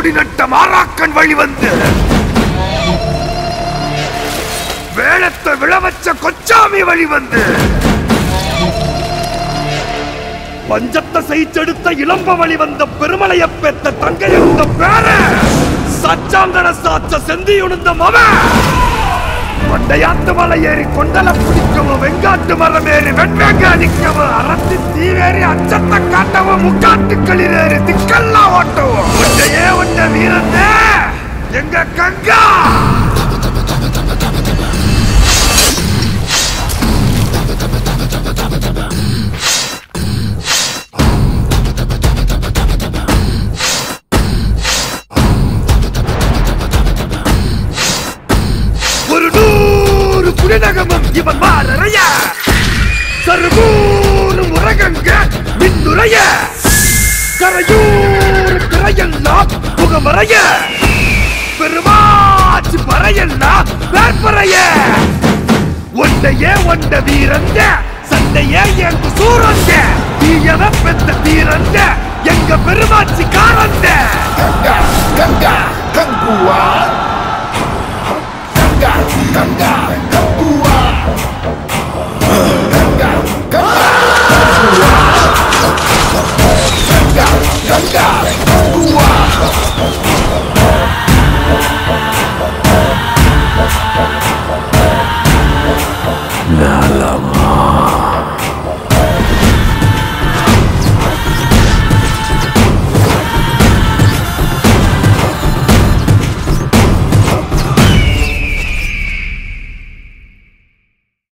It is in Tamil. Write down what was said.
கொடி நட்ட மாறாக்கன் வழி வந்து வேளத்தை விழவச்ச கொச்சாமி வழி வந்து பஞ்சத்தை செய்தெடுத்த இளம்ப வழி வந்த பெருமலைய பெத்த தங்கையுந்த பேர சச்சாங்கன சாச்ச செந்தியுணுந்த மவ கொண்டையாத்து மலை ஏறி கொண்டல பிடிக்கவும் வெங்காட்டு மரம் ஏறி வெண்வேங்க அடிக்கவும் அறத்தி தீவேறி அச்சத்தை காட்டவும் முக்காட்டுக்களில் ஏறி திக்கெல்லாம் ஓட்டவும் ஒன்றையே ஒன்ன வீரந்தே எங்க கங்கா ஒரு நூறு புலிநகமும் இவன் மாறறைய சருகூறு முரகங்க மின்னுரைய கரையூர் திரையெல்லாம் முகமறைய பெருமாச்சி பறையெல்லாம் வேற்பறைய ஒன்னையே ஒன்ன வீரந்த சண்டையே எங்க சூரந்த தீயவ பெத்த தீரந்த எங்க பெருமாச்சி காரந்த கங்கா கங்கா கங்குவா